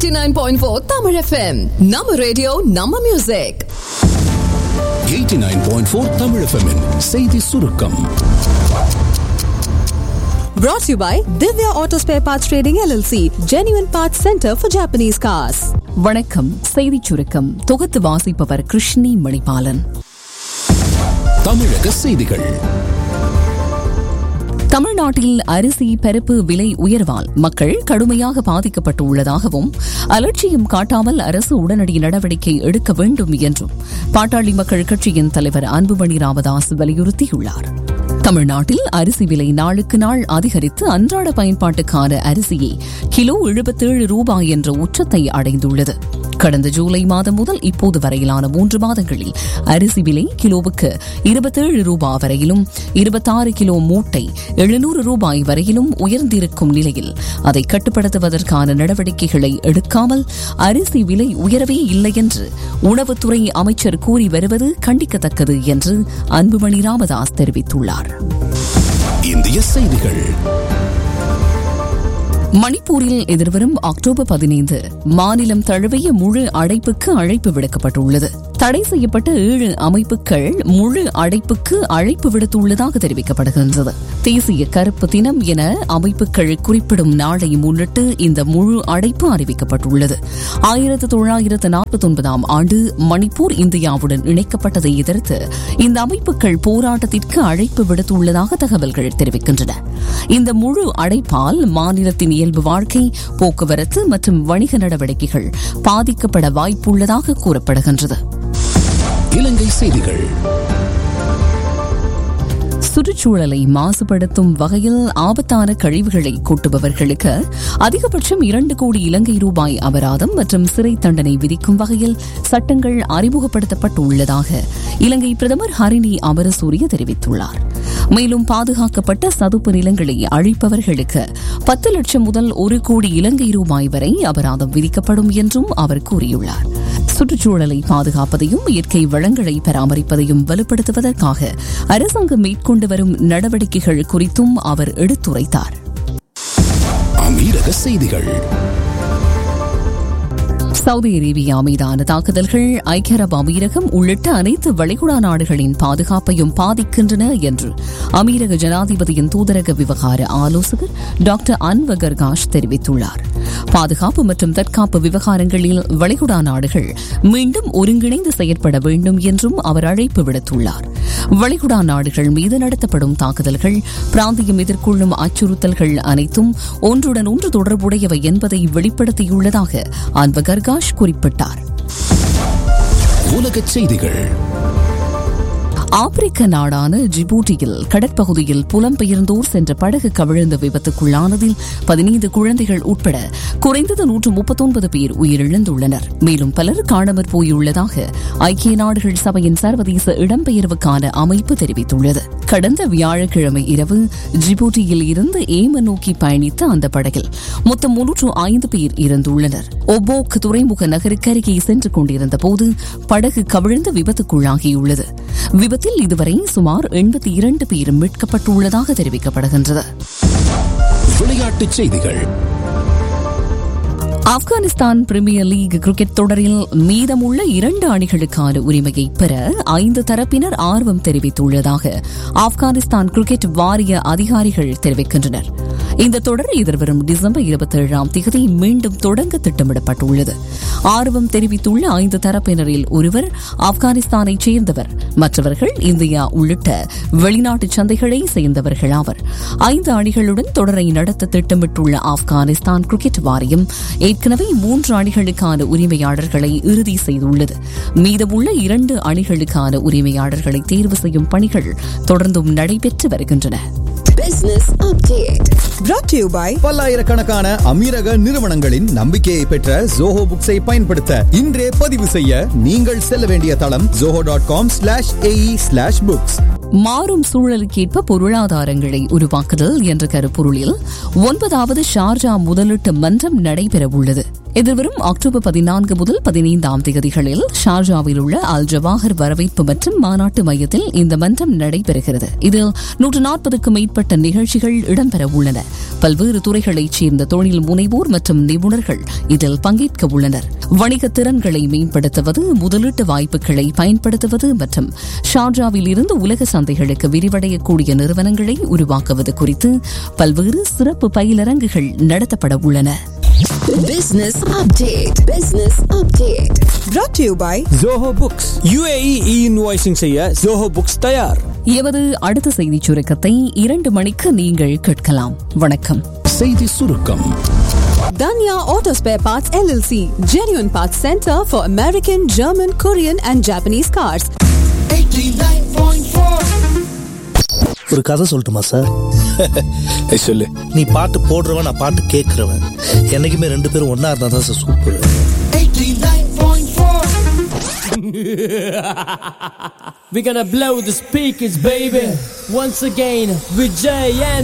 89.4 Tamil FM. நம்ம radio நம்ம music 89.4 Tamil FM -இன் செய்தி சுருக்கம் Brought to you by Divya Auto Spare Parts Trading LLC, Genuine Parts Center for Japanese Cars. வணக்கம் செய்திச் சுருக்கம் தொகுத்து வாசிப்பவர் கிருஷ்ணி மணிபாலன் தமிழக செய்திகள் தமிழ்நாட்டில் அரிசி பருப்பு விலை உயர்வால் மக்கள் கடுமையாக பாதிக்கப்பட்டு உள்ளதாகவும் அலட்சியம் காட்டாமல் அரசு உடனடி நடவடிக்கை எடுக்க வேண்டும் என்றும் பாட்டாளி மக்கள் கட்சியின் தலைவர் அன்புமணி ராமதாஸ் வலியுறுத்தியுள்ளார் தமிழ்நாட்டில் அரிசி விலை நாளுக்கு நாள் அதிகரித்து அன்றாட பயன்பாட்டுக்கான அரிசியை கிலோ எழுபத்தேழு ரூபாய் என்ற உச்சத்தை அடைந்துள்ளது கடந்த ஜூலை மாதம் முதல் இப்போது வரையிலான மூன்று மாதங்களில் அரிசி விலை கிலோவுக்கு இருபத்தேழு ரூபாய் வரையிலும் இருபத்தாறு கிலோ மூட்டை எழுநூறு ரூபாய் வரையிலும் உயர்ந்திருக்கும் நிலையில் அதை கட்டுப்படுத்துவதற்கான நடவடிக்கைகளை எடுக்காமல் அரிசி விலை உயரவே இல்லை என்று உணவுத்துறை அமைச்சர் கூறி வருவது கண்டிக்கத்தக்கது என்று அன்புமணி ராமதாஸ் தெரிவித்துள்ளார் இந்திய செய்திகள் மணிப்பூரில் எதிர்வரும் அக்டோபர் பதினைந்து மாநிலம் தழுவிய முழு அடைப்புக்கு அழைப்பு விடுக்கப்பட்டுள்ளது தடை செய்யப்பட்ட ஏழு அமைப்புகள் முழு அடைப்புக்கு அழைப்பு விடுத்துள்ளதாக தெரிவிக்கப்படுகின்றது தேசிய கருப்பு தினம் என அமைப்புகள் குறிப்பிடும் நாளை முன்னிட்டு இந்த முழு அடைப்பு அறிவிக்கப்பட்டுள்ளது ஆயிரத்து தொள்ளாயிரத்து நாற்பத்தி ஒன்பதாம் ஆண்டு மணிப்பூர் இந்தியாவுடன் இணைக்கப்பட்டதை எதிர்த்து இந்த அமைப்புகள் போராட்டத்திற்கு அழைப்பு விடுத்துள்ளதாக தகவல்கள் தெரிவிக்கின்றன இந்த முழு அடைப்பால் மாநிலத்தின் இயல்பு வாழ்க்கை போக்குவரத்து மற்றும் வணிக நடவடிக்கைகள் பாதிக்கப்பட வாய்ப்புள்ளதாக கூறப்படுகின்றது இலங்கை செய்திகள் சுற்றுச்சூழலை மாசுபடுத்தும் வகையில் ஆபத்தான கழிவுகளை கொட்டுபவர்களுக்கு அதிகபட்சம் இரண்டு கோடி இலங்கை ரூபாய் அபராதம் மற்றும் சிறை தண்டனை விதிக்கும் வகையில் சட்டங்கள் அறிமுகப்படுத்தப்பட்டுள்ளதாக இலங்கை பிரதமர் ஹரிணி அமரசூரிய தெரிவித்துள்ளார் மேலும் பாதுகாக்கப்பட்ட சதுப்பு நிலங்களை அழிப்பவர்களுக்கு பத்து லட்சம் முதல் ஒரு கோடி இலங்கை ரூபாய் வரை அபராதம் விதிக்கப்படும் என்றும் அவர் கூறியுள்ளார் சுற்றுச்சூழலை பாதுகாப்பதையும் இயற்கை வளங்களை பராமரிப்பதையும் வலுப்படுத்துவதற்காக அரசாங்கம் மேற்கொண்டு வரும் நடவடிக்கைகள் குறித்தும் அவர் எடுத்துரைத்தார் அமீரக செய்திகள் சவுதி அரேபியா மீதான தாக்குதல்கள் ஐக்கிய அரபு அமீரகம் உள்ளிட்ட அனைத்து வளைகுடா நாடுகளின் பாதுகாப்பையும் பாதிக்கின்றன என்று அமீரக ஜனாதிபதியின் தூதரக விவகார ஆலோசகர் டாக்டர் அன்வர் கர்காஷ் தெரிவித்துள்ளார் பாதுகாப்பு மற்றும் தற்காப்பு விவகாரங்களில் வளைகுடா நாடுகள் மீண்டும் ஒருங்கிணைந்து செயற்பட வேண்டும் என்றும் அவர் அழைப்பு விடுத்துள்ளார் வளைகுடா நாடுகள் மீது நடத்தப்படும் தாக்குதல்கள் பிராந்தியம் எதிர்கொள்ளும் அச்சுறுத்தல்கள் அனைத்தும் ஒன்றுடன் ஒன்று தொடர்புடையவை என்பதை வெளிப்படுத்தியுள்ளதாக அன்வர் கர்காஷ் குறிப்பிட்டார் உலகச் செய்திகள் ஆப்பிரிக்க நாடான ஜிபூட்டியில் கடற்பகுதியில் புலம்பெயர்ந்தோர் சென்ற படகு கவிழ்ந்த விபத்துக்குள்ளானதில் பதினைந்து குழந்தைகள் உட்பட குறைந்தது நூற்று முப்பத்தொன்பது பேர் உயிரிழந்துள்ளனர் மேலும் பலர் காணாமற் போயுள்ளதாக ஐக்கிய நாடுகள் சபையின் சர்வதேச இடம்பெயர்வுக்கான அமைப்பு தெரிவித்துள்ளது கடந்த வியாழக்கிழமை இரவு ஜிபூட்டியில் இருந்து ஏமன் நோக்கி பயணித்த அந்த படகில் மொத்தம் முன்னூற்று ஐந்து பேர் இருந்துள்ளனர் ஒபோக் துறைமுக நகருக்கருகே சென்று கொண்டிருந்த போது படகு கவிழ்ந்து விபத்துக்குள்ளாகியுள்ளது விபத்தில் இதுவரை சுமார் எண்பத்தி இரண்டு பேர் மீட்கப்பட்டுள்ளதாக தெரிவிக்கப்படுகின்றது விளையாட்டுச் செய்திகள் ஆப்கானிஸ்தான் பிரீமியர் லீக் கிரிக்கெட் தொடரில் மீதமுள்ள இரண்டு அணிகளுக்கான உரிமையை பெற ஐந்து தரப்பினர் ஆர்வம் தெரிவித்துள்ளதாக ஆப்கானிஸ்தான் கிரிக்கெட் வாரிய அதிகாரிகள் தெரிவிக்கின்றனர் இந்த தொடர் எதிர்வரும் டிசம்பர் இருபத்தி ஏழாம் தேதி மீண்டும் தொடங்க திட்டமிடப்பட்டுள்ளது ஆர்வம் தெரிவித்துள்ள ஐந்து தரப்பினரில் ஒருவர் ஆப்கானிஸ்தானைச் சேர்ந்தவர் மற்றவர்கள் இந்தியா உள்ளிட்ட வெளிநாட்டு சந்தைகளை சேர்ந்தவர்கள் ஆவர் ஐந்து அணிகளுடன் தொடரை நடத்த திட்டமிட்டுள்ள ஆப்கானிஸ்தான் கிரிக்கெட் வாரியம் ஏற்கனவே மூன்று அணிகளுக்கான உரிமையாளர்களை இறுதி செய்துள்ளது மீதமுள்ள இரண்டு அணிகளுக்கான உரிமையாளர்களை தேர்வு செய்யும் பணிகள் தொடர்ந்தும் நடைபெற்று வருகின்றன Business update. Brought to you by பல்லாயிரக்கணக்கான அமீரக நிறுவனங்களின் நம்பிக்கையை பெற்ற ஜோஹோ புக்ஸை பயன்படுத்த இன்றே பதிவு செய்ய நீங்கள் செல்ல வேண்டிய தளம் Zoho dot com slash AE slash books மாறும் சூழலுக்கேற்ப பொருளாதாரங்களை உருவாக்குதல் என்ற கருப்பொருளில் ஒன்பதாவது ஷார்ஜா முதலீட்டு மன்றம் நடைபெறவுள்ளது எதிர்வரும் அக்டோபர் பதினான்கு முதல் பதினைந்தாம் தேதிகளில் ஷார்ஜாவில் உள்ள அல் ஜவாஹர் வரவேற்பு மற்றும் மாநாட்டு மையத்தில் இந்த மன்றம் நடைபெறுகிறது இதில் நூற்று நாற்பதுக்கும் மேற்பட்ட நிகழ்ச்சிகள் இடம்பெற உள்ளன பல்வேறு துறைகளைச் சேர்ந்த தொழில் முனைவோர் மற்றும் நிபுணர்கள் இதில் பங்கேற்க உள்ளனர் வணிக திறன்களை மேம்படுத்துவது முதலீட்டு வாய்ப்புகளை பயன்படுத்துவது மற்றும் ஷார்ஜாவில் இருந்து உலக சந்தைகளுக்கு விரிவடையக்கூடிய நிறுவனங்களை உருவாக்குவது குறித்து பல்வேறு சிறப்பு பயிலரங்குகள் நடத்தப்பட உள்ளன Business update. Business update. Brought to you by Zoho books UAE e invoicing செய்ய ஜோஹோ புக்ஸ் தயார் எமது அடுத்த செய்திச் சுருக்கத்தை இரண்டு மணிக்கு நீங்கள் கேட்கலாம் வணக்கம் செய்தி சுருக்கம் Danya Auto Spare Parts LLC, genuine parts center for American, German, Korean, and Japanese cars. ஒரு கதை சொல்லட்டுமா சார் சொல்லு நீ பாட்டு போடுறவன் நான் பாட்டு கேட்கறவன் என்னைக்குமே ரெண்டு பேரும் ஒன்னா இருந்தா தான் sir super We're gonna blow the speakers, baby. Once again, with Jay and